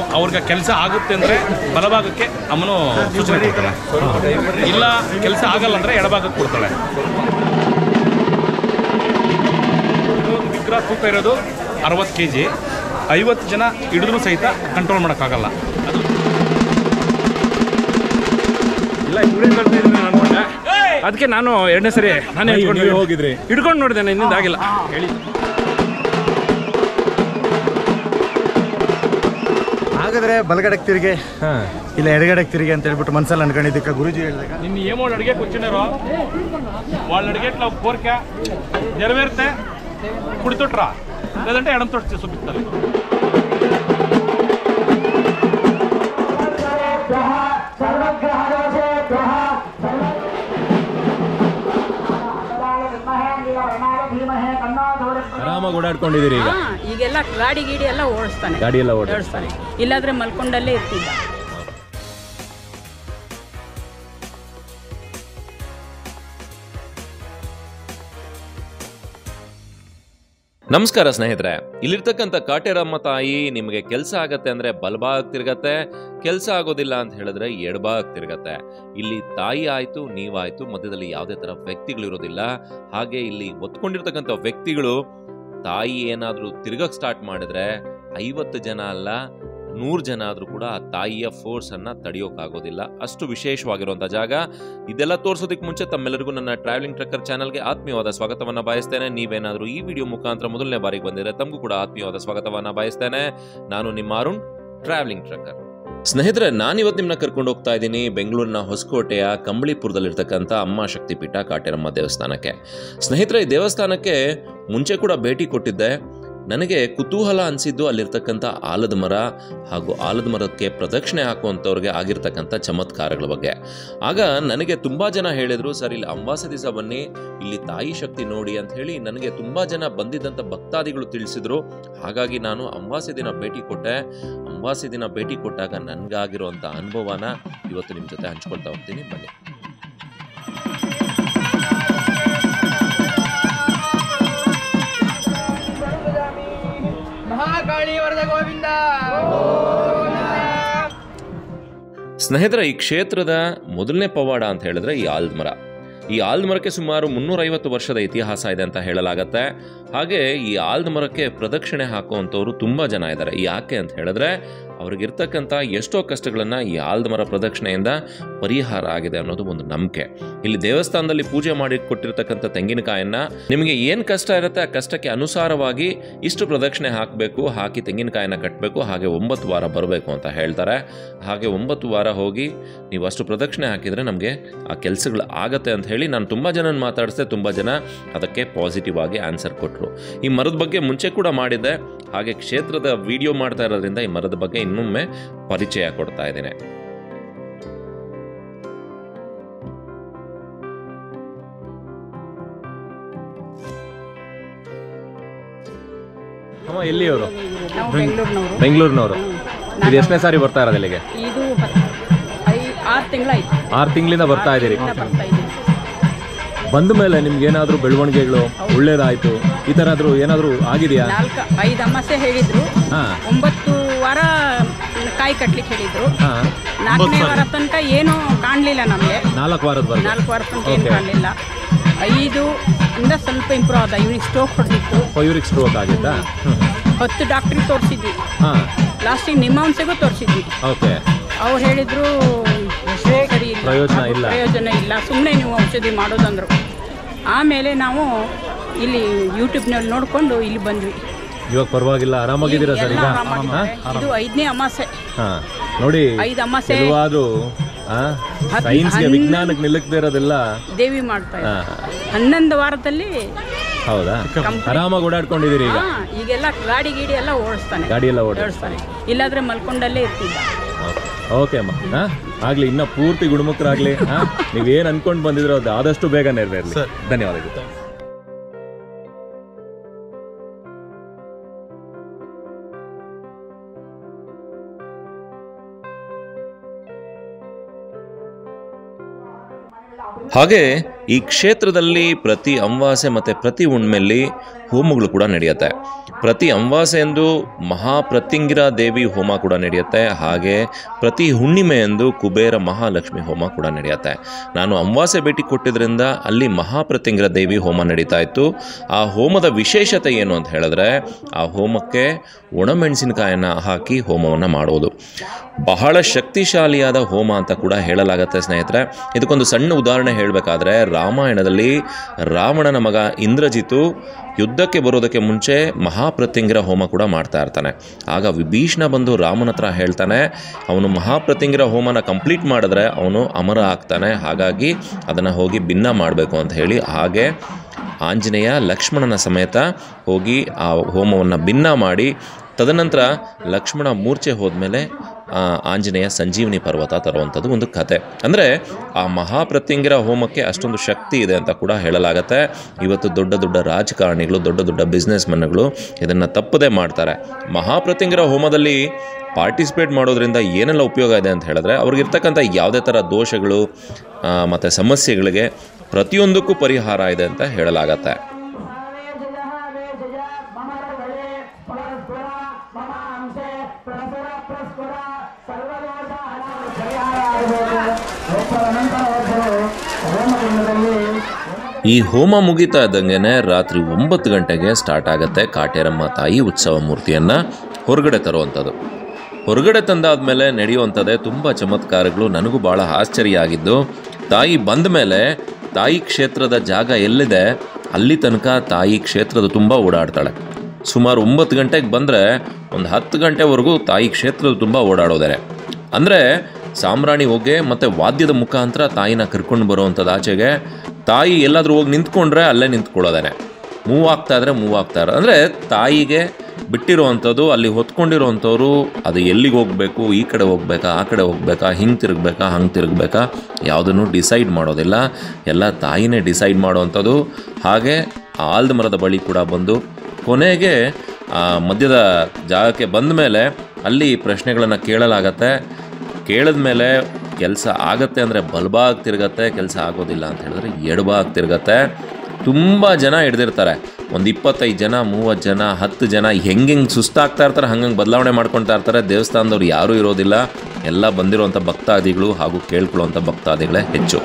ಅವ್ರಿಗೆ ಕೆಲಸ ಆಗುತ್ತೆ ಅಂದರೆ ಬಲಭಾಗಕ್ಕೆ ಅಮ್ಮನು ಸೂಚನೆ ಕೊಡ್ತಾಳೆ ಇಲ್ಲ ಕೆಲಸ ಆಗಲ್ಲ ಅಂದರೆ ಎಡಭಾಗಕ್ಕೆ ಕೊಡ್ತಾಳೆ ಇದು ವಿಗ್ರಹ ತೂಕ ಇರೋದು ಅರವತ್ತು ಕೆ ಜಿ ಐವತ್ತು ಜನ ಹಿಡಿದ್ರೂ ಸಹಿತ ಕಂಟ್ರೋಲ್ ಮಾಡೋಕ್ಕಾಗಲ್ಲ ಅದು ಇಲ್ಲ ಇವ್ರೇನ್ ಬರ್ತಾ ಇದ್ದೀನಿ ಅನ್ಕೊಂಡೆ ಅದಕ್ಕೆ ನಾನು ಎರಡನೇ ಸರಿ ನಾನೇ ಹಿಡ್ಕೊಂಡು ನೀವು ಹೋಗಿದ್ರಿ ಹಿಡ್ಕೊಂಡು ನೋಡಿದೆ ಇನ್ನಿಂದ ಆಗಿಲ್ಲ ಹೇಳಿ ಹಾಗಾದ್ರೆ ಬಲಗಡೆಗೆ ತಿರುಗಿ ಇಲ್ಲ ಎಡಗಡೆಗೆ ತಿರುಗಿ ಅಂತ ಹೇಳ್ಬಿಟ್ಟು ಮನ್ಸಲ್ಲಿ ಅನ್ಕೊಂಡಿದ್ದಕ್ಕೆ ಗುರುಜಿ ಹೇಳಿದಾಗ నిన్ను ఏమో అడిగే కూర్చున్నారు వాళ్ళు అడిగేట్లా ఒక కోరిక నెరవేరితే కుడి తొట్టురా లేదంటే ఎడం తొట్టు చూపిస్తారు ಆರಾಮಾಗಿ ಓಡಾಡ್ಕೊಂಡಿದ್ದೀರಿ ಈಗ ಹಾ, ಈಗೆಲ್ಲ ಗಾಡಿ ಗೀಡಿ ಎಲ್ಲ ಓಡಿಸ್ತಾನೆ ಗಾಡಿ ಎಲ್ಲ ಓಡ ಓಡಿಸ್ತಾನೆ ಇಲ್ಲಾದ್ರೆ ಮಲ್ಕೊಂಡಲ್ಲೇ ಇರ್ತಿದ್ದ ನಮಸ್ಕಾರ ಸ್ನೇಹಿತರೆ ಇಲ್ಲಿರ್ತಕ್ಕಂಥ ಕಾಟೇರಮ್ಮ ತಾಯಿ ನಿಮಗೆ ಕೆಲಸ ಆಗತ್ತೆ ಅಂದ್ರೆ ಬಲಭಾಗ ತಿರ್ಗತ್ತೆ ಕೆಲಸ ಆಗೋದಿಲ್ಲ ಅಂತ ಹೇಳಿದ್ರೆ ಎಡಭಾಗ ತಿರ್ಗತ್ತೆ ಇಲ್ಲಿ ತಾಯಿ ಆಯ್ತು ನೀವಾಯ್ತು ಮಧ್ಯದಲ್ಲಿ ಯಾವುದೇ ತರ ವ್ಯಕ್ತಿಗಳಿರೋದಿಲ್ಲ ಹಾಗೆ ಇಲ್ಲಿ ಒತ್ಕೊಂಡಿರ್ತಕ್ಕಂಥ ವ್ಯಕ್ತಿಗಳು ತಾಯಿ ಏನಾದರೂ ತಿರ್ಗಕ್ ಸ್ಟಾರ್ಟ್ ಮಾಡಿದ್ರೆ ಐವತ್ತು ಜನ ಅಲ್ಲ ನೂರು ಜನ ಆದರೂ ಕೂಡ ಆ ತಾಯಿಯ ಫೋರ್ಸ್ ಅನ್ನ ತಡೆಯೋಕ್ಕಾಗೋದಿಲ್ಲ ಅಷ್ಟು ವಿಶೇಷವಾಗಿರುವಂಥ ಜಾಗ ಇದೆಲ್ಲ ತೋರಿಸೋದಕ್ಕೆ ಮುಂಚೆ ತಮ್ಮೆಲ್ಲರಿಗೂ ನನ್ನ ಟ್ರಾವೆಲಿಂಗ್ ಟ್ರಕ್ಕರ್ ಚಾನಲ್ಗೆ ಆತ್ಮೀಯವಾದ ಸ್ವಾಗತವನ್ನ ಬಯಸ್ತೇನೆ ನೀವೇನಾದರೂ ಈ ವಿಡಿಯೋ ಮುಖಾಂತರ ಮೊದಲನೇ ಬಾರಿಗೆ ಬಂದಿದ್ರೆ ತಮಗೂ ಕೂಡ ಆತ್ಮೀಯವಾದ ಸ್ವಾಗತವನ್ನ ಬಯಸ್ತೇನೆ ನಾನು ನಿಮ್ಮ ಅರುಣ್ ಟ್ರಾವೆಲಿಂಗ್ ಟ್ರಕ್ಕರ್ ಸ್ನೇಹಿತರೆ ನಾನಿವತ್ತು ನಿಮ್ಮನ್ನ ಕರ್ಕೊಂಡು ಹೋಗ್ತಾ ಇದ್ದೀನಿ ಬೆಂಗಳೂರಿನ ಹೊಸಕೋಟೆಯ ಕಂಬಳಿಪುರದಲ್ಲಿರ್ತಕ್ಕಂಥ ಅಮ್ಮ ಶಕ್ತಿಪೀಠ ಕಾಟೇರಮ್ಮ ದೇವಸ್ಥಾನಕ್ಕೆ ಸ್ನೇಹಿತರೆ ಈ ದೇವಸ್ಥಾನಕ್ಕೆ ಮುಂಚೆ ಕೂಡ ಭೇಟಿ ಕೊಟ್ಟಿದ್ದೆ ನನಗೆ ಕುತೂಹಲ ಅನಿಸಿದ್ದು ಅಲ್ಲಿರ್ತಕ್ಕಂಥ ಆಲದ ಮರ ಹಾಗೂ ಆಲದ ಮರಕ್ಕೆ ಪ್ರದಕ್ಷಿಣೆ ಹಾಕುವಂಥವ್ರಿಗೆ ಆಗಿರ್ತಕ್ಕಂಥ ಚಮತ್ಕಾರಗಳ ಬಗ್ಗೆ ಆಗ ನನಗೆ ತುಂಬ ಜನ ಹೇಳಿದರು ಸರ್ ಇಲ್ಲಿ ಅಮಾವಾಸ್ಯ ದಿವಸ ಬನ್ನಿ ಇಲ್ಲಿ ತಾಯಿ ಶಕ್ತಿ ನೋಡಿ ಅಂತ ಹೇಳಿ ನನಗೆ ತುಂಬ ಜನ ಬಂದಿದ್ದಂಥ ಭಕ್ತಾದಿಗಳು ತಿಳಿಸಿದ್ರು ಹಾಗಾಗಿ ನಾನು ಅಮಾವಾಸ್ಯ ದಿನ ಭೇಟಿ ಕೊಟ್ಟೆ ಅಮಾವಾಸ್ಯ ದಿನ ಭೇಟಿ ಕೊಟ್ಟಾಗ ನನಗಾಗಿರುವಂಥ ಅನುಭವನ ಇವತ್ತು ನಿಮ್ಮ ಜೊತೆ ಹಂಚ್ಕೊಳ್ತಾ ಹೋಗ್ತೀನಿ ಬನ್ನಿ ಸ್ನೇಹಿತರ ಈ ಕ್ಷೇತ್ರದ ಮೊದಲನೇ ಪವಾಡ ಅಂತ ಹೇಳಿದ್ರೆ ಈ ಆಲ್ದ ಮರ ಈ ಆಲ್ದ ಮರಕ್ಕೆ ಸುಮಾರು ಮುನ್ನೂರೈವತ್ತು ವರ್ಷದ ಇತಿಹಾಸ ಇದೆ ಅಂತ ಹೇಳಲಾಗತ್ತೆ ಹಾಗೆ ಈ ಆಲ್ದ ಮರಕ್ಕೆ ಪ್ರದಕ್ಷಿಣೆ ಹಾಕುವಂಥವ್ರು ತುಂಬ ಜನ ಇದ್ದಾರೆ ಯಾಕೆ ಅಂತ ಹೇಳಿದ್ರೆ ಅವ್ರಿಗಿರ್ತಕ್ಕಂಥ ಎಷ್ಟೋ ಕಷ್ಟಗಳನ್ನು ಈ ಆಲ್ದ ಮರ ಪ್ರದಕ್ಷಿಣೆಯಿಂದ ಪರಿಹಾರ ಆಗಿದೆ ಅನ್ನೋದು ಒಂದು ನಂಬಿಕೆ ಇಲ್ಲಿ ದೇವಸ್ಥಾನದಲ್ಲಿ ಪೂಜೆ ಮಾಡಿ ಕೊಟ್ಟಿರ್ತಕ್ಕಂಥ ತೆಂಗಿನಕಾಯನ್ನ ನಿಮಗೆ ಏನು ಕಷ್ಟ ಇರುತ್ತೆ ಆ ಕಷ್ಟಕ್ಕೆ ಅನುಸಾರವಾಗಿ ಇಷ್ಟು ಪ್ರದಕ್ಷಿಣೆ ಹಾಕಬೇಕು ಹಾಕಿ ತೆಂಗಿನಕಾಯನ್ನ ಕಟ್ಟಬೇಕು ಹಾಗೆ ಒಂಬತ್ತು ವಾರ ಬರಬೇಕು ಅಂತ ಹೇಳ್ತಾರೆ ಹಾಗೆ ಒಂಬತ್ತು ವಾರ ಹೋಗಿ ನೀವು ಅಷ್ಟು ಪ್ರದಕ್ಷಿಣೆ ಹಾಕಿದರೆ ನಮಗೆ ಆ ಕೆಲಸಗಳು ಆಗತ್ತೆ ಅಂತ ಹೇಳಿ ನಾನು ತುಂಬ ಜನ ಮಾತಾಡಿಸಿದೆ ತುಂಬ ಜನ ಅದಕ್ಕೆ ಪಾಸಿಟಿವ್ ಆಗಿ ಆನ್ಸರ್ ಕೊಟ್ಟರು ಈ ಮರದ ಬಗ್ಗೆ ಮುಂಚೆ ಕೂಡ ಮಾಡಿದ್ದೆ ಹಾಗೆ ಕ್ಷೇತ್ರದ ವಿಡಿಯೋ ಮಾಡ್ತಾ ಇರೋದ್ರಿಂದ ಈ ಮರದ ಬಗ್ಗೆ ಇನ್ನೊಮ್ಮೆ ಪರಿಚಯ ಕೊಡ್ತಾ ಇದ್ದೇನೆ ಅಮ್ಮ ಎಲ್ಲಿ ಅವರು ನಾವು ಬೆಂಗಳೂರಿನವರು ಬೆಂಗಳೂರಿನವರು ಇದು ಎಷ್ಟನೇ ಸಾರಿ ಬರ್ತಾ ಇರೋದು ಇಲ್ಲಿಗೆ ಇದು ಹತ್ತು ಐ ಆರು ತಿಂಗಳಾಯ್ತು ಆರು ತಿಂಗಳಿಂದ ಬರ್ತಾ ಇದ್ದೀರಿ ಬರ್ತಾ ಇದ್ದೀನಿ ಬಂದ ಮೇಲೆ ನಿಮ್ಗೆ ಏನಾದರೂ ಬೆಳವಣಿಗೆಗಳು ಒಳ್ಳೇದಾಯ್ತು ಈ ಥರ ಆದರೂ ಏನಾದರೂ ಆಗಿದೆಯಾ ನಾಲ್ಕು ಐದು ಅಮಾಸೆ ಹೇಳಿದ್ರು ಹಾಂ ಒಂಬತ್ತು ವಾರ ಕಾಯಿ ಕಟ್ಲಿಕ್ಕೆ ಹೇಳಿದ್ರು ಹಾಂ ನಾಲ್ಕನೇ ವಾರ ತನಕ ಏನು ಕಾಣಲಿಲ್ಲ ನಮಗೆ ನಾಲ್ಕು ವಾರದವರೆಗೆ ನಾಲ್ಕು ವಾರ ತನಕ ಏನು Okay. ಕಾಣಲಿಲ್ಲ ಐದು ಇಂದ ಸ್ವಲ್ಪ ಇಂಪ್ರೂವ್ ಆದ ಇವನಿಗೆ ಸ್ಟೋಕ್ ಹೊಡೆದಿತ್ತು ಇವ್ರಿಗೆ ಸ್ಟ್ರೋಕ್ ಆಗಿತ್ತಾ ಹತ್ತು ಡಾಕ್ಟ್ರಿಗೆ ತೋರಿಸಿದ್ವಿ ಹಾಂ ಲಾಸ್ಟಿಗೆ ನಿಮ್ಮ ಅಂಶಗೂ ತೋರಿಸಿದ್ವಿ ಓಕೆ ಅವ್ರು ಹೇಳಿದ್ರು ಸರಿ ಇಲ್ಲ ಪ್ರಯೋಜನ ಇಲ್ಲ. ಪ್ರಯೋಜನ ಇಲ್ಲ ಸುಮ್ಮನೆ ನೀವು ಔಷಧಿ ಮಾಡೋದಂದ್ರು ಆಮೇಲೆ ನಾವು ಇಲ್ಲಿ ಯೂಟ್ಯೂಬ್ನಲ್ಲಿ ನೋಡಿಕೊಂಡು ಇಲ್ಲಿ ಬಂದ್ವಿ ಇವಾಗ ಪರವಾಗಿಲ್ಲ ಆರಾಮಾಗಿದ್ದೀರಾ ಸರ್ ಈಗ ಎಲ್ಲ ಆರಾಮಾಗಿದ್ದಾರೆ. ಇದು ಐದನೇ ಅಮಾಸೆ ಹಾಂ ನೋಡಿ ಐದು ಅಮಾಸೆ ಕೆಲವಾದ್ರು ಹತ್- ಸೈನ್ಸ್ಗೆ ಹನ್- ವಿಜ್ಞಾನಕ್ಕೆ ನಿಲ್ಲಕ್ದೇ ಇರೋದೆಲ್ಲ ದೇವಿ ಮಾಡ್ತಾ ಇದ್ದಾರೆ. ಹಾಂ ಹನ್ನೊಂದು ವಾರದಲ್ಲಿ ಹೌದಾ Complete. ಆರಾಮಾಗಿ ಓಡಾಡ್ಕೊಂಡಿದ್ದೀರಿ ಈಗ ಹಾ, ಈಗೆಲ್ಲ ಗಾಡಿ ಗೀಡಿ ಎಲ್ಲ ಓಡಿಸ್ತಾನೆ ಗಾಡಿ ಎಲ್ಲ ಓಡ ಓಡಿಸ್ತಾನೆ ಇಲ್ಲಾದ್ರೆ ಮಲ್ಕೊಂಡಲ್ಲೇ ಇರ್ತಿದ್ದ ಓಕೆ ಅಮ್ಮ ಹಾ ಆಗ್ಲಿ ಇನ್ನ ಪೂರ್ತಿ ಗುಣಮುಖರಾಗ್ಲಿ ಹಾ ನೀವೇನ್ ಅನ್ಕೊಂಡ್ ಬಂದಿದ್ರೋ ಅದು ಆದಷ್ಟು ಬೇಗ ನೆರವೇರ್ಲಿ ಧನ್ಯವಾದಗಳು ಹಾಗೆ ಈ ಕ್ಷೇತ್ರದಲ್ಲಿ ಪ್ರತಿ ಅಮಾವಾಸ್ಯೆ ಮತ್ತು ಪ್ರತಿ ಹುಣ್ಮೆಯಲ್ಲಿ ಹೋಮಗಳು ಕೂಡ ನಡೆಯುತ್ತೆ ಪ್ರತಿ ಅಮಾವಾಸ್ಯೆಯಂದು ಮಹಾಪ್ರತ್ಯಂಗಿರ ದೇವಿ ಹೋಮ ಕೂಡ ನಡೆಯುತ್ತೆ ಹಾಗೆ ಪ್ರತಿ ಹುಣ್ಣಿಮೆಯಂದು ಕುಬೇರ ಮಹಾಲಕ್ಷ್ಮಿ ಹೋಮ ಕೂಡ ನಡೆಯುತ್ತೆ ನಾನು ಅಮಾವಾಸ್ಯೆ ಭೇಟಿ ಕೊಟ್ಟಿದ್ರಿಂದ ಅಲ್ಲಿ ಮಹಾಪ್ರತ್ಯಂಗಿರ ದೇವಿ ಹೋಮ ನಡೀತಾ ಇತ್ತು ಆ ಹೋಮದ ವಿಶೇಷತೆ ಏನು ಅಂತ ಹೇಳಿದ್ರೆ ಆ ಹೋಮಕ್ಕೆ ಒಣಮೆಣಸಿನಕಾಯನ್ನು ಹಾಕಿ ಹೋಮವನ್ನು ಮಾಡೋದು ಬಹಳ ಶಕ್ತಿಶಾಲಿಯಾದ ಹೋಮ ಅಂತ ಕೂಡ ಹೇಳಲಾಗತ್ತೆ ಸ್ನೇಹಿತರೆ ಇದಕ್ಕೊಂದು ಸಣ್ಣ ಉದಾಹರಣೆ ಹೇಳಬೇಕಾದ್ರೆ ರಾಮಾಯಣದಲ್ಲಿ ರಾವಣನ ಮಗ ಇಂದ್ರಜಿತು ಯುದ್ಧಕ್ಕೆ ಬರೋದಕ್ಕೆ ಮುಂಚೆ ಮಹಾಪ್ರತ್ಯಂಗಿರ ಹೋಮ ಕೂಡ ಮಾಡ್ತಾ ಇರ್ತಾನೆ ಆಗ ವಿಭೀಷಣ ಬಂದು ರಾಮನ ಹತ್ರ ಹೇಳ್ತಾನೆ ಅವನು ಮಹಾಪ್ರತ್ಯಂಗಿರ ಹೋಮನ ಕಂಪ್ಲೀಟ್ ಮಾಡಿದ್ರೆ ಅವನು ಅಮರ ಆಗ್ತಾನೆ ಹಾಗಾಗಿ ಅದನ್ನು ಹೋಗಿ ಭಿನ್ನ ಮಾಡಬೇಕು ಅಂತ ಹೇಳಿ ಹಾಗೆ ಆಂಜನೇಯ ಲಕ್ಷ್ಮಣನ ಸಮೇತ ಹೋಗಿ ಆ ಹೋಮವನ್ನು ಭಿನ್ನ ಮಾಡಿ ತದನಂತರ ಲಕ್ಷ್ಮಣ ಮೂರ್ಛೆ ಹೋದ್ಮೇಲೆ ಆ, ಆಂಜನೇಯ ಸಂಜೀವನಿ ಪರ್ವತ ತರುವಂಥದ್ದು ಒಂದು ಕತೆ ಅಂದರೆ ಆ ಮಹಾಪ್ರತ್ಯಂಗಿರ ಹೋಮಕ್ಕೆ ಅಷ್ಟೊಂದು ಶಕ್ತಿ ಇದೆ ಅಂತ ಕೂಡ ಹೇಳಲಾಗತ್ತೆ ಇವತ್ತು ದೊಡ್ಡ ದೊಡ್ಡ ರಾಜಕಾರಣಿಗಳು ದೊಡ್ಡ ದೊಡ್ಡ ಬಿಸ್ನೆಸ್ ಮನ್ಗಳು ಇದನ್ನು ತಪ್ಪದೇ ಮಾಡ್ತಾರೆ ಮಹಾಪ್ರತ್ಯಂಗಿರ ಹೋಮದಲ್ಲಿ ಪಾರ್ಟಿಸಿಪೇಟ್ ಮಾಡೋದ್ರಿಂದ ಏನೆಲ್ಲ ಉಪಯೋಗ ಇದೆ ಅಂತ ಹೇಳಿದ್ರೆ ಅವ್ರಿಗಿರ್ತಕ್ಕಂಥ ಯಾವುದೇ ಥರ ದೋಷಗಳು ಮತ್ತು ಸಮಸ್ಯೆಗಳಿಗೆ ಪ್ರತಿಯೊಂದಕ್ಕೂ ಪರಿಹಾರ ಇದೆ ಅಂತ ಹೇಳಲಾಗತ್ತೆ ಈ ಹೋಮ ಮುಗಿತಾ ಇದ್ದಂಗೆ ರಾತ್ರಿ ಒಂಬತ್ತು ಗಂಟೆಗೆ ಸ್ಟಾರ್ಟ್ ಆಗುತ್ತೆ ಕಾಟೇರಮ್ಮ ತಾಯಿ ಉತ್ಸವ ಮೂರ್ತಿಯನ್ನು ಹೊರಗಡೆ ತರುವಂಥದ್ದು ಹೊರಗಡೆ ತಂದಾದ್ಮೇಲೆ ನಡೆಯುವಂಥದ್ದೇ ತುಂಬ ಚಮತ್ಕಾರಗಳು ನನಗೂ ಭಾಳ ಆಶ್ಚರ್ಯ ಆಗಿದ್ದು ತಾಯಿ ಬಂದ ಮೇಲೆ ತಾಯಿ ಕ್ಷೇತ್ರದ ಜಾಗ ಎಲ್ಲಿದೆ ಅಲ್ಲಿ ತನಕ ತಾಯಿ ಕ್ಷೇತ್ರದ ತುಂಬ ಓಡಾಡ್ತಾಳೆ ಸುಮಾರು ಒಂಬತ್ತು ಗಂಟೆಗೆ ಬಂದರೆ ಒಂದು ಹತ್ತು ಗಂಟೆವರೆಗೂ ತಾಯಿ ಕ್ಷೇತ್ರದ ತುಂಬ ಓಡಾಡೋದಾರೆ ಅಂದರೆ ಸಾಂಬ್ರಾಣಿ ಹೊಗೆ ಮತ್ತು ವಾದ್ಯದ ಮುಖಾಂತರ ತಾಯಿನ ಕರ್ಕೊಂಡು ಬರುವಂಥದ್ದು ಆಚೆಗೆ ತಾಯಿ ಎಲ್ಲಾದರೂ ಹೋಗಿ ನಿಂತ್ಕೊಂಡ್ರೆ ಅಲ್ಲೇ ನಿಂತ್ಕೊಳ್ಳೋದೇನೆ ಮೂವ್ ಆಗ್ತಾ ಇದ್ರೆ ಮೂವ್ ಆಗ್ತಾ ಇರೋ ಅಂದರೆ ತಾಯಿಗೆ ಬಿಟ್ಟಿರೋವಂಥದ್ದು ಅಲ್ಲಿ ಹೊತ್ಕೊಂಡಿರೋವಂಥವ್ರು ಅದು ಎಲ್ಲಿಗೆ ಹೋಗಬೇಕು ಈ ಕಡೆ ಹೋಗ್ಬೇಕಾ ಆ ಕಡೆ ಹೋಗ್ಬೇಕಾ ಹಿಂಗೆ ತಿರುಗಬೇಕಾ ಹಂಗೆ ತಿರುಗಬೇಕಾ ಯಾವುದನ್ನು ಡಿಸೈಡ್ ಮಾಡೋದಿಲ್ಲ ಎಲ್ಲ ತಾಯಿನೇ ಡಿಸೈಡ್ ಮಾಡೋವಂಥದ್ದು ಹಾಗೆ ಆ ಆಲ್ದ ಮರದ ಬಳಿ ಕೂಡ ಬಂದು ಕೊನೆಗೆ ಆ ಮಧ್ಯದ ಜಾಗಕ್ಕೆ ಬಂದ ಮೇಲೆ ಅಲ್ಲಿ ಪ್ರಶ್ನೆಗಳನ್ನು ಕೇಳಲಾಗತ್ತೆ ಕೇಳಿದ ಮೇಲೆ ಕೆಲಸ ಆಗತ್ತೆ ಅಂದರೆ ಬಲಭಾಗ ತಿರುಗತ್ತೆ ಕೆಲಸ ಆಗೋದಿಲ್ಲ ಅಂತ ಹೇಳಿದ್ರೆ ಎಡಭಾಗ ತಿರುಗತ್ತೆ ತುಂಬ ಜನ ಹಿಡ್ದಿರ್ತಾರೆ ಒಂದು ಇಪ್ಪತ್ತೈದು ಜನ ಮೂವತ್ತು ಜನ ಹತ್ತು ಜನ ಹೆಂಗೆ ಹೆಂಗೆ ಸುಸ್ತಾಗ್ತಾ ಇರ್ತಾರೆ ಹಂಗಂಗೆ ಬದಲಾವಣೆ ಮಾಡ್ಕೊಳ್ತಾ ಇರ್ತಾರೆ ದೇವಸ್ಥಾನದವ್ರು ಯಾರೂ ಇರೋದಿಲ್ಲ ಎಲ್ಲ ಬಂದಿರುವಂಥ ಭಕ್ತಾದಿಗಳು ಹಾಗೂ ಕೇಳ್ಕೊಳ್ಳುವಂಥ ಭಕ್ತಾದಿಗಳೇ ಹೆಚ್ಚು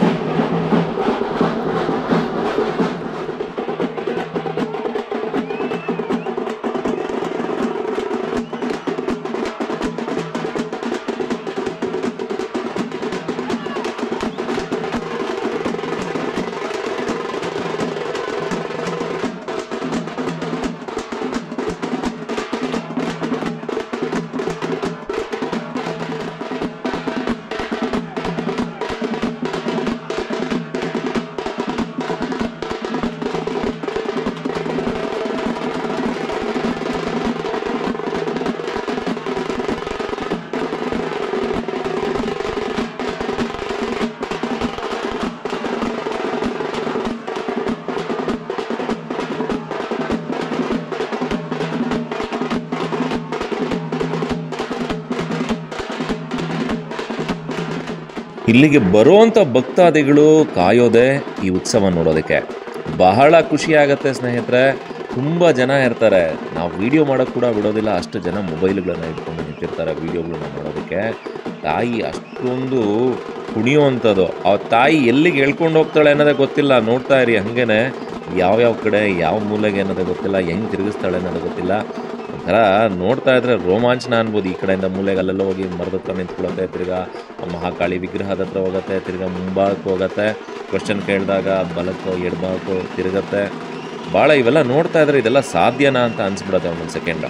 ಇಲ್ಲಿಗೆ ಬರುವಂಥ ಭಕ್ತಾದಿಗಳು ಕಾಯೋದೆ ಈ ಉತ್ಸವ ನೋಡೋದಕ್ಕೆ ಬಹಳ ಖುಷಿ ಆಗತ್ತೆ ಸ್ನೇಹಿತರೆ ತುಂಬ ಜನ ಇರ್ತಾರೆ ನಾವು ವಿಡಿಯೋ ಮಾಡೋಕ್ಕೆ ಕೂಡ ಬಿಡೋದಿಲ್ಲ ಅಷ್ಟು ಜನ ಮೊಬೈಲ್ಗಳನ್ನ ಇಟ್ಕೊಂಡು ನಿಂತಿರ್ತಾರೆ ವೀಡಿಯೋಗಳನ್ನ ಮಾಡೋದಕ್ಕೆ ತಾಯಿ ಅಷ್ಟೊಂದು ಕುಣಿಯುವಂಥದ್ದು ಆ ತಾಯಿ ಎಲ್ಲಿಗೆ ಹೇಳ್ಕೊಂಡು ಹೋಗ್ತಾಳೆ ಅನ್ನೋದೇ ಗೊತ್ತಿಲ್ಲ ನೋಡ್ತಾ ಇರಿ ಹಾಗೇನೆ ಯಾವ್ಯಾವ ಕಡೆ ಯಾವ ಮೂಲೆಗೆ ಅನ್ನೋದೇ ಗೊತ್ತಿಲ್ಲ ಹೆಂಗೆ ತಿರುಗಿಸ್ತಾಳೆ ಅನ್ನೋದು ಗೊತ್ತಿಲ್ಲ ಒಂಥರ ನೋಡ್ತಾ ಇದ್ರೆ ರೋಮಾಂಚನ ಅನ್ಬೋದು ಈ ಕಡೆಯಿಂದ ಮೂಲೆಗೆ ಅಲ್ಲೆಲ್ಲ ಹೋಗಿ ಮರದ ಹತ್ರ ನಿಂತ್ಕೊಳ್ಳುತ್ತೆ ತಿರ್ಗಾ ಆ ಮಹಾಕಾಳಿ ವಿಗ್ರಹದ ಹತ್ರ ಹೋಗುತ್ತೆ ತಿರ್ಗಾ ಮುಂಭಾಗಕ್ಕೆ ಹೋಗುತ್ತೆ ಕ್ವಶನ್ ಕೇಳಿದಾಗ ಬಲಕ್ಕೋ ಎಡಭಾಗಕ್ಕೋ ತಿರುಗತ್ತೆ ಭಾಳ ಇವೆಲ್ಲ ನೋಡ್ತಾ ಇದ್ರೆ ಇದೆಲ್ಲ ಸಾಧ್ಯನಾ ಅಂತ ಅನ್ಸ್ಬಿಡತ್ತೆ ಒಂದೊಂದು ಸೆಕೆಂಡ್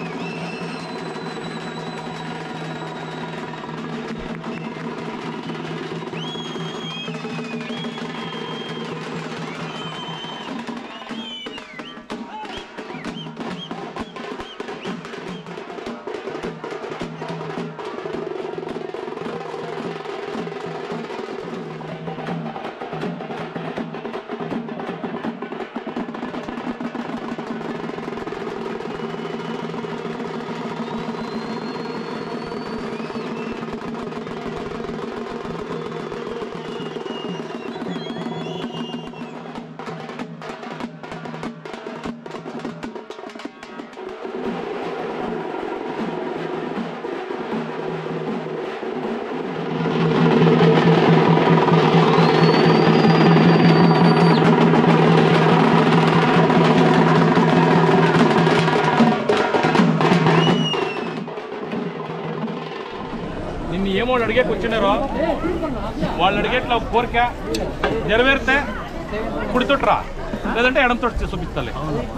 నిన్ను ఏమో వాళ్ళు అడిగే కూర్చున్నారు వాళ్ళు అడిగేట్లా ఒక కోరిక నెరవేరితే కుడి తొట్టురా లేదంటే ఎడం తొట్టు చూపిస్తాలి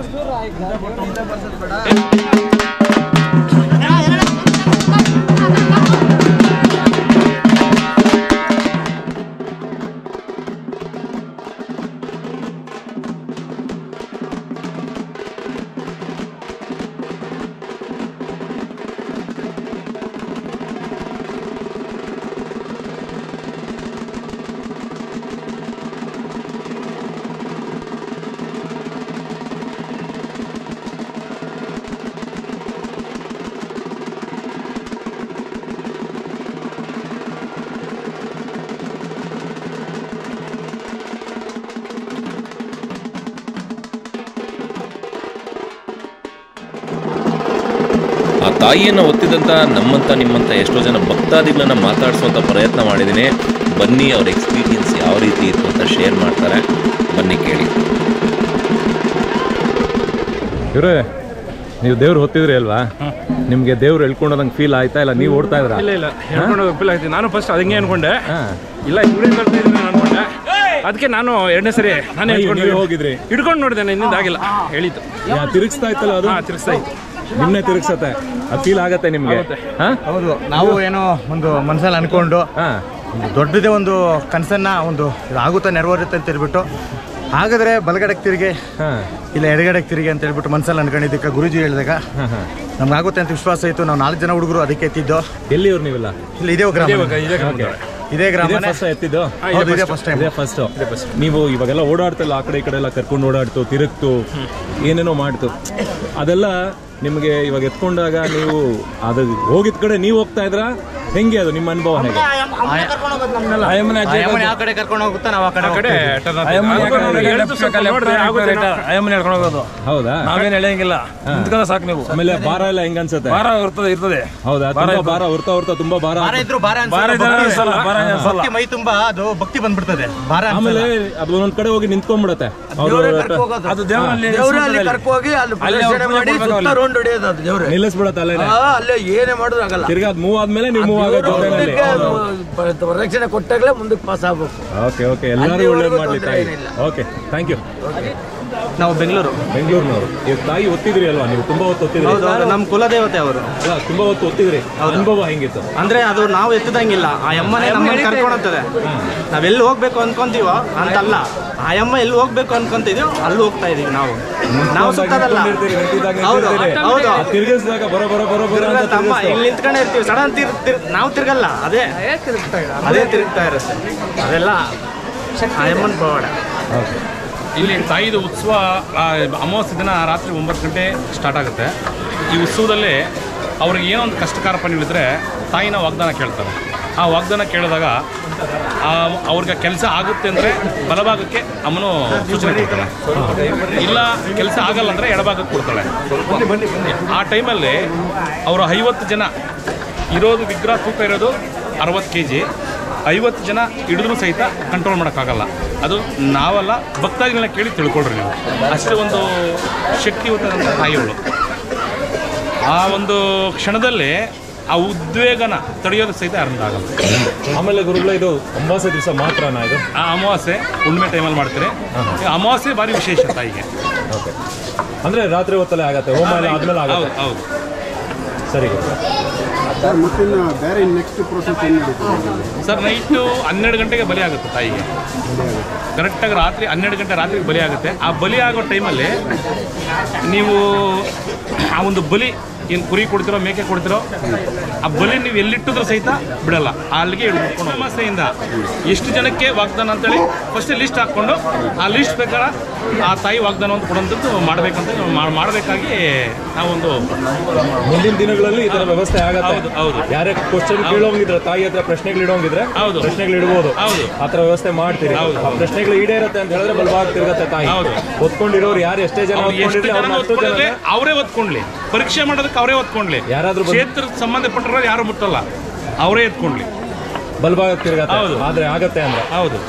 ಆ ತಾಯಿಯನ್ನು ಒತ್ತಿದಂಥ ನಮ್ಮಂಥ ನಿಮ್ಮಂಥ ಎಷ್ಟೋ ಜನ ಭಕ್ತಾದಿಗಳನ್ನ ಮಾತಾಡಿಸುವಂಥ ಪ್ರಯತ್ನ ಮಾಡಿದ್ದೀನಿ ಬನ್ನಿ ಅವ್ರ ಎಕ್ಸ್ಪೀರಿಯನ್ಸ್ ಯಾವ ರೀತಿ ಇತ್ತು ಅಂತ ಶೇರ್ ಮಾಡ್ತಾರೆ ಬನ್ನಿ ಕೇಳಿ ಇವ್ರೆ ನೀವು ದೇವ್ರು ಹೊತ್ತಿದ್ರಿ ಅಲ್ವಾ ನಿಮ್ಗೆ ದೇವ್ರು ಎಳ್ಕೊಂಡೋದಂಗೆ ಫೀಲ್ ಆಯ್ತಾ ಇಲ್ಲ ನೀವು ಓಡ್ತಾ ಇದ್ರ ಇಲ್ಲ ಇಲ್ಲ ಹೇಳ್ಕೊಂಡು ಫೀಲ್ ಆಯ್ತು ನಾನು ಫಸ್ಟ್ ಅದಂಗೆ ಅನ್ಕೊಂಡೆ ಹಾ. ಇಲ್ಲ ಇವರೇ ಕಳ್ತಾ ಇದ್ದೀನಿ ಅನ್ಕೊಂಡೆ ಅದಕ್ಕೆ ನಾನು ಎರಡನೇ ಸರಿ ನಾನೇ ಅಯ್ಯೋ, ಹಿಡ್ಕೊಂಡು ನೀವೇ ಹೋಗಿದ್ರಿ? ಹಿಡ್ಕೊಂಡು ನೋಡಿದೆ ನಿನ್ನಿಂದ ಆಗಿಲ್ಲ ಹೇಳಿದ್ದು ಯಾ, ತಿರುಗಿಸ್ತಾ ಇತ್ತಲ್ಲ ಅದು ಹಾ ತಿರ್ಸ್ತಾ ಇತ್ತು ನಿಮ್ನೆ ತಿರುಗಿಸತ್ತೆ ಅದು ಫೀಲ್ ಆಗತ್ತೆ ನಿಮ್ಗೆ ಹಾ ಹೌದು ನಾವು ಏನೋ ಒಂದು ಮನಸ್ಸಲ್ಲಿ ಅನ್ಕೊಂಡು ಹಾ ಒಂದು ದೊಡ್ಡದೇ ಒಂದು ಕನಸನ್ನ ಒಂದು ಆಗುತ್ತಾ ನೆರವೇರುತ್ತೆ ಅಂತ ಹೇಳ್ಬಿಟ್ಟು ಹಾಗಾದ್ರೆ ಬಲಗಡೆಗೆ ತಿರುಗಿ ಹಾ ಇಲ್ಲ ಎಡಗಡೆಗೆ ತಿರುಗಿ ಅಂತ ಹೇಳ್ಬಿಟ್ಟು ಮನಸ್ಸಲ್ಲಿ ಅನ್ಕೊಂಡಿದ್ದಕ್ಕೆ ಗುರುಜಿ ಹೇಳಿದಾಗ ಹಾ ಹಾ ನಮ್ಗೆ ಆಗುತ್ತೆ ಅಂತ ವಿಶ್ವಾಸ ಇತ್ತು ನಾವು ನಾಲ್ಕು ಜನ ಹುಡುಗರು ಅದಕ್ಕೆ ಎತ್ತಿದ್ದು ಎಲ್ಲಿ ಇವ್ರು ನೀವೆಲ್ಲ ಇಲ್ಲಿ ಇದೇ ಗ್ರಾಮ ಇವಾಗ ಇದೇ ಗ್ರಾಮ. ಇದೇ ಇದೇ ಗ್ರಾಮನೇ ಫಸ್ಟ್ ಎತ್ತಿದ್ದು ಹೌದು ಇದೇ ಫಸ್ಟ್ ಟೈಮ್ ಇದೇ ಫಸ್ಟ್ ನೀವು ಇವಾಗೆಲ್ಲ ಓಡಾಡ್ತಲ್ಲ ಆ ಕಡೆ ಈ ಕಡೆ ಎಲ್ಲ ಕರ್ಕೊಂಡು ಓಡಾಡ್ತು ತಿರುಗ್ತು ಏನೇನೋ ಮಾಡ್ತು ಅದೆಲ್ಲ ನಿಮಗೆ ಇವಾಗ ಎತ್ಕೊಂಡಾಗ ನೀವು ಅದು ಹೋಗಿದ್ ಕಡೆ ನೀವು ಹೋಗ್ತಾ ಇದ್ರ ಹೆಂಗೆ ಅದು ನಿಮ್ಮ ಅನುಭವ ಹೇಗೆ ಯಾವ ಕಡೆ ಕರ್ಕೊಂಡು ಹೋಗುತ್ತಾ ನಾವು ಆ ಕಡೆ ಕಡೆ turn ಆಗ್ತದೆ. ಹೇಳಿದ್ದು ಸ್ವಲ್ಪ ನೋಡಿದ್ರೆ ಆಗುತ್ತೆ. ಹೌದಾ ನಾವೇನ್ ಎಳೆಯಂಗಿಲ್ಲ ನಿಂತ್ಕೊಳ್ಳೋ ಸಾಕು ನೀವು ಆಮೇಲೆ ಭಾರ ಎಲ್ಲ ಹೆಂಗ ಅನ್ಸುತ್ತೆ ಭಾರ ಇರ್ತದೆ ಇರ್ತದೆ ಹೌದಾ ತುಂಬಾ ಭಾರ ಹೊರ್ತಾ ಹೊರ್ತಾ ತುಂಬಾ ಭಾರ ಭಾರ ಇದ್ರು ಭಾರ ಭಾರ ಅನ್ಸಲ್ಲ, ಇದ್ರೆ ಭಕ್ತಿ ಅನ್ಸಲ್ಲ, ಭಾರ ಅನ್ಸಲ್ಲ. ಭಕ್ತಿ ಮೈ ತುಂಬಾ ಅದು ಭಕ್ತಿ ಬಂದ್ಬಿಡ್ತದೆ ಭಾರ ಆಮೇಲೆ ಅನ್ಸಲ್ಲ. ಅದು ಒಂದೊಂದ್ ಕಡೆ ಹೋಗಿ ನಿಂತ್ಕೊಂಡ್ಬಿಡತ್ತೆ ಅವ್ರು ಅದು ದೇವರಲ್ಲಿ ದೇವ್ರೆ ಅಲ್ಲಿ ಕರ್ಕೋಗಿ ಅಲ್ಲಿ ಪ್ರದಕ್ಷಿಣೆ ಮಾಡಿ ಸುತ್ತ ರೌಂಡ್ ಹೊಡೆಯೋದು ಅದು ದೇವ್ರೆ ನಿಲ್ಲಿಸ್ಬಿಡತ್ತೆ ಅಲ್ಲೇ ಆ, ಅಲ್ಲೇ ಏನೇ ಮಾಡೋದು ಆಗಲ್ಲ ತಿರ್ಗಾ ಅದ್ ಮೂವ್ ಆದ್ಮೇಲೆ ನೀವು ಮೂವ್ ಆಗೋ ಜೊತೆನಲ್ಲಿ ಮುಂದಕ್ಕೆ ಅದು ಪ- ಪ್ರದಕ್ಷಿಣೆ ಕೊಟ್ಟಾಗಲೇ ಮುಂದಕ್ಕೆ ಪಾಸ್ ಆಗ್ಬೇಕು ಓಕೆ ಓಕೆ ಎಲ್ಲರೂ ಒಳ್ಳೇದು ಅಲ್ಲಿವರೆಗೂ ಮಾಡ್ಲಿ ತೊಂದ್ರೆ ತಾಯಿ ಏನಿಲ್ಲ. ಓಕೆ ಥ್ಯಾಂಕ್ ಯು ನಾವು ಬೆಂಗಳೂರು ಬೆಂಗಳೂರಿನವರು ಈಗ ತಾಯಿ ಒತ್ತಿದ್ರಿ ಅಲ್ವಾ ನೀವು ತುಂಬಾ ಹೊತ್ತು ಒತ್ತಿದ್ರಿ ಹೌದು ಹೌದು, ನಮ್ಮ ಕುಲದೇವತೆ ಅವರು ಅಲ್ಲ ತುಂಬಾ ಹೊತ್ತು ಒತ್ತಿದ್ರಿ ಅನುಭವ ಹೆಂಗಿತ್ತು ಅಂದ್ರೆ ಅದು ನಾವು ಎತ್ತದಂಗಿಲ್ಲ ಆ ಅಮ್ಮನೇ ನಮ್ಮನ್ನ ಕರ್ಕೊಂಡೋಗ್ತದೆ ನಾವೆಲ್ಲಿ ಹೋಗ್ಬೇಕು ಅನ್ಕೊಂತೀವೋ ಅಂತಲ್ಲ ಆ ಅಮ್ಮ ಎಲ್ಲಿ ಹೋಗ್ಬೇಕು ಅನ್ಕೊಂತಿದೀವೋ ಅಲ್ಲಿ ಹೋಗ್ತಾ ಇದೀವಿ ನಾವು ನಾವು ಸುತ್ತದಲ್ಲ ನಿಂತ್ಕೊಂಡಿರ್ತೀರಿ, ನಿಂತಿದ್ದಾಗ ಹೌದು ನಿಂತಿರ್ತೀರಿ. ಹೌದು ಆ ತಿರ್ಗಿಸ್ದಾಗ ಬರೋ ಬರೋ ಬರೋ ಬರೋ ಅಂತ ತಿರ್ಗಂತ ಅಮ್ಮ ತಿರ್ಗಿಸ್ತು. ಇಲ್ಲಿ ನಿಂತ್ಕೊಂಡೇ ಇರ್ತೀವಿ ಸಡನ್ ತಿರ್ ತಿರ್ ನಾವು ತಿರ್ಗಲ್ಲ ಅದೇ ಅದೇ ತಿರುಗ್ತಾ ಇರುತ್ತೆ ಅದೆಲ್ಲ ಆ ಅಮ್ಮನ ಪವಾಡ ಇಲ್ಲಿ ತಾಯಿದು ಉತ್ಸವ ಆ, ಅಮಾವಾಸ್ಯೆ ದಿನ ರಾತ್ರಿ ಒಂಬತ್ತು ಗಂಟೆ ಸ್ಟಾರ್ಟ್ ಆಗುತ್ತೆ ಈ ಉತ್ಸವದಲ್ಲಿ ಅವ್ರಿಗೆ ಏನೋ ಒಂದು ಕಷ್ಟ ಕಾರ್ಪಣ್ಯಗಳಿದ್ರೆ ತಾಯಿನ ವಾಗ್ದಾನ ಕೇಳ್ತಾರೆ ಆ ವಾಗ್ದಾನ ಕೇಳಿದಾಗ ಆ, ಅವ್ರಿಗೆ ಕೆಲಸ ಆಗುತ್ತೆ ಅಂದರೆ ಬಲಭಾಗಕ್ಕೆ ಅಮ್ಮನು ಸೂಚನೆ ಕೊಡ್ತಾಳೆ ಇಲ್ಲ ಕೆಲಸ ಆಗಲ್ಲ ಅಂದರೆ ಎಡಭಾಗಕ್ಕೆ ಕೊಡ್ತಾಳೆ ಆ ಟೈಮಲ್ಲಿ ಅವರು ಐವತ್ತು ಜನ ಇರೋದು ವಿಗ್ರಹ ತೂಕ ಇರೋದು ಅರವತ್ತು ಕೆ ಜಿ ಐವತ್ತು ಜನ ಹಿಡಿದ್ರೂ ಸಹಿತ ಕಂಟ್ರೋಲ್ ಮಾಡೋಕ್ಕಾಗಲ್ಲ ಅದು ನಾವಲ್ಲ ಭಕ್ತಾದಿಗಳನ್ನ ಕೇಳಿ ತಿಳ್ಕೊಳ್ರಿ ನೀವು ಅಷ್ಟೇ ಒಂದು ಶಕ್ತಿಯುತದಂಥ ತಾಯಿಗಳು ಆ ಒಂದು ಕ್ಷಣದಲ್ಲಿ ಆ ಉದ್ವೇಗನ ತಡೆಯೋದು ಸಹಿತ ಯಾರಿಂದ ಆಗಲ್ಲ ಆಮೇಲೆ ಗುರುಗಳ ಇದು ಒಂಬಾಸೆ ದಿವಸ ಮಾತ್ರನಾ ಇದು ಆ ಅಮಾವಾಸ್ಯೆ ಹುಣ್ಣಿಮೆ ಟೈಮಲ್ಲಿ ಮಾಡ್ತಾರೆ ಈ ಅಮಾವಾಸ್ಯೆ ಭಾರಿ ವಿಶೇಷ ತಾಯಿಗೆ ಓಕೆ ಅಂದ್ರೆ ರಾತ್ರಿ ಹೊತ್ತಲ್ಲೇ ಆಗತ್ತೆ ಹೋಮ ಎಲ್ಲ ಆದ್ಮೇಲೆ ಹೌದು ಆಗತ್ತೆ ಹೌದು ಸರಿ ಗುರು. ಸರ್ ಮತ್ತಿನ್ನು ಬೇರೆ ನೆಕ್ಸ್ಟ್ ಪ್ರೋಸೆಸ್ ಏನು ನಡೀತದೆ ಸರ್ ನೈಟು ಹನ್ನೆರಡು ಗಂಟೆಗೆ ಬಲಿ ಆಗುತ್ತೆ ತಾಯಿಗೆ ಕರೆಕ್ಟಾಗಿ ರಾತ್ರಿ ಹನ್ನೆರಡು ಗಂಟೆ ರಾತ್ರಿಗೆ ಬಲಿ ಆಗುತ್ತೆ ಆ ಬಲಿ ಆಗೋ ಟೈಮಲ್ಲಿ ನೀವು ಆ ಒಂದು ಬಲಿ ಏನು ಕುರಿ ಕೊಡ್ತಿರೋ ಮೇಕೆ ಕೊಡ್ತಿರೋ ಆ ಬಲಿ ನೀವು ಎಲ್ಲಿಟ್ಟಿದ್ರು ಸಹಿತ ಬಿಡಲ್ಲ ಅಲ್ಲಿಗೆ ಹಿಡ್ಕೊಂಡು ಸಮಸ್ಯೆಯಿಂದ ಎಷ್ಟು ಜನಕ್ಕೆ ವಾಗ್ದಾನ ಅಂತೇಳಿ ಫಸ್ಟ್ ಲಿಸ್ಟ್ ಹಾಕ್ಕೊಂಡು ಆ ಲಿಸ್ಟ್ ಪ್ರಕಾರ ಆ ತಾಯಿ ವಾಗ್ದಾನ ಅಂತ ಕೊಡೋಂಥದ್ದು ಮಾಡಬೇಕಂತ ಮಾಡ್- ಮಾಡಬೇಕಾಗಿ ನಾವೊಂದು ಮುಂದಿನ ದಿನಗಳಲ್ಲಿ ಈ ತರ ವ್ಯವಸ್ಥೆ ಆಗತ್ತೆ ಹೌದು, ಹೌದು. ಯಾರೇ ಕ್ವಶನ್ ಕೇಳೋಂಗಿದ್ರೆ ತಾಯಿ ಹತ್ರ ಪ್ರಶ್ನೆಗಳು ಇಡೋಂಗಿದ್ರೆ ಹೌದು. ಪ್ರಶ್ನೆಗಳು ಇಡ್ಬೋದು ಹೌದು. ಆ ತರ ವ್ಯವಸ್ಥೆ ಮಾಡ್ತೀರಿ ಹೌದು. ಆ ಪ್ರಶ್ನೆಗಳು ಈಡೇರತ್ತೆ ಅಂತ ಹೇಳಿದ್ರೆ ಬಲಭಾಗ ತಿರುಗತ್ತೆ ತಾಯಿ ಹೌದು. ಒತ್ಕೊಂಡಿರೋರು ಯಾರು ಎಷ್ಟೇ ಜನ ಅವ್ರು ಎಷ್ಟು ಒತ್ಕೊಂಡಿರ್ಲಿ ಜನ ಅವ್ರನ್ನ ಹತ್ತು ಓದ್ಕೊಂಡ್ರೆ ಜನ ಅವರೇ ಓದ್ಕೊಂಡ್ಲಿ ಪರೀಕ್ಷೆ ಮಾಡೋದಕ್ಕೆ ಅವರೇ ಓದ್ಕೊಂಡ್ಲಿ ಯಾರಾದ್ರೂ ಬಂದು- ಕ್ಷೇತ್ರಕ್ಕೆ ಸಂಬಂಧಪಟ್ಟಿರೋ ಯಾರು ಮುಟ್ಟಲ್ಲ ಅವರೇ ಎತ್ಕೊಂಡ್ಲಿ ಬಲಭಾಗ ತಿರುಗತ್ತೆ ಹೌದು. ಆದ್ರೆ ಆಗತ್ತೆ ಅಂದ್ರೆ ಹೌದು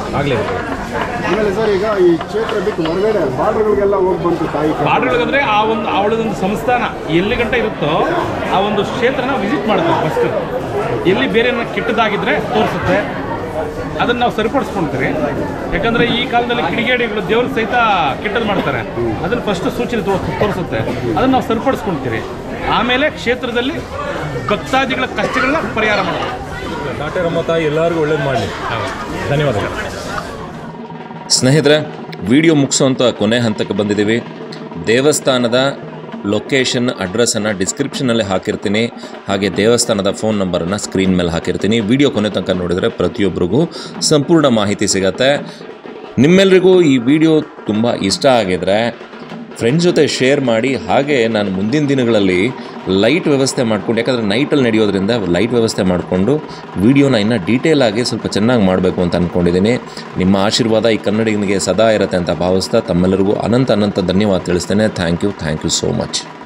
ಆಗಲೇ ಆಮೇಲೆ ಸರ್ ಈಗ ಈ ಕ್ಷೇತ್ರ ಬಿಟ್ಟು ಹೊರಗಡೆ ಬಾರ್ಡರ್ಗಳಿಗೆಲ್ಲ ಹೋಗಿ ಬಂತು ತಾಯಿ ಬಾರ್ಡರ್ಗಳಂದ್ರೆ ಆ ಒಂದು ಅವಳದೊಂದು ಸಂಸ್ಥಾನ ಎಲ್ಲಿ ಗಂಟ ಇರುತ್ತೋ ಆ ಒಂದು ಕ್ಷೇತ್ರನ ವಿಸಿಟ್ ಮಾಡ್ತಾರೆ ಫಸ್ಟ್ ಎಲ್ಲಿ ಬೇರೆ ಏನಾರ ಕೆಟ್ಟದಾಗಿದ್ರೆ ತೋರಿಸುತ್ತೆ ಅದನ್ನು ನಾವು ಸರಿಪಡಿಸ್ಕೊಂತೀರಿ ಯಾಕಂದ್ರೆ ಈ ಕಾಲದಲ್ಲಿ ಕಿಡಿಗೇಡಿಗಳು ದೇವ್ರ ಸಹಿತ ಕೆಟ್ಟದ್ದು ಮಾಡ್ತಾರೆ ಅದನ್ನು ಫಸ್ಟ್ ಸೂಚನೆ ತೋ- ತೋರಿಸುತ್ತೆ ಅದನ್ನು ನಾವು ಸರಿಪಡಿಸ್ಕೊಂತೀರಿ ಆಮೇಲೆ ಕ್ಷೇತ್ರದಲ್ಲಿ ಭಕ್ತಾದಿಗಳ ಕಷ್ಟಗಳನ್ನ ಪರಿಹಾರ ಮಾಡೋದು ಕಾಟೇರಮ್ಮ ತಾಯಿ ಎಲ್ಲರಿಗೂ ಒಳ್ಳೇದು ಮಾಡಲಿ ಧನ್ಯವಾದಗಳು ಸ್ನೇಹಿತರೆ ವಿಡಿಯೋ ಮುಗಿಸೋಂಥ ಕೊನೆ ಹಂತಕ್ಕೆ ಬಂದಿದ್ದೀವಿ ದೇವಸ್ಥಾನದ ಲೊಕೇಶನ್ ಅಡ್ರೆಸ್ಸನ್ನು ಡಿಸ್ಕ್ರಿಪ್ಷನಲ್ಲಿ ಹಾಕಿರ್ತೀನಿ ಹಾಗೆ ದೇವಸ್ಥಾನದ ಫೋನ್ ನಂಬರನ್ನು ಸ್ಕ್ರೀನ್ ಮೇಲೆ ಹಾಕಿರ್ತೀನಿ ವಿಡಿಯೋ ಕೊನೆ ತನಕ ನೋಡಿದರೆ ಪ್ರತಿಯೊಬ್ಬರಿಗೂ ಸಂಪೂರ್ಣ ಮಾಹಿತಿ ಸಿಗತ್ತೆ ನಿಮ್ಮೆಲ್ರಿಗೂ ಈ ವಿಡಿಯೋ ತುಂಬ ಇಷ್ಟ ಆಗಿದ್ರೆ ಫ್ರೆಂಡ್ಸ್ ಜೊತೆ ಶೇರ್ ಮಾಡಿ ಹಾಗೆ ನಾನು ಮುಂದಿನ ದಿನಗಳಲ್ಲಿ ಲೈಟ್ ವ್ಯವಸ್ಥೆ ಮಾಡ್ಕೊಂಡು ಯಾಕಂದರೆ ನೈಟಲ್ಲಿ ನಡೆಯೋದ್ರಿಂದ ಲೈಟ್ ವ್ಯವಸ್ಥೆ ಮಾಡಿಕೊಂಡು ವಿಡಿಯೋನ ಇನ್ನೂ ಡೀಟೇಲ್ ಆಗಿ ಸ್ವಲ್ಪ ಚೆನ್ನಾಗಿ ಮಾಡಬೇಕು ಅಂತ ಅಂದ್ಕೊಂಡಿದ್ದೀನಿ ನಿಮ್ಮ ಆಶೀರ್ವಾದ ಈ ಕನ್ನಡಿಗನಿಗೆ ಸದಾ ಇರುತ್ತೆ ಅಂತ ಭಾವಿಸ್ತಾ ತಮ್ಮೆಲ್ಲರಿಗೂ ಅನಂತ ಅನಂತ ಧನ್ಯವಾದ ತಿಳಿಸ್ತೇನೆ thank you thank you so much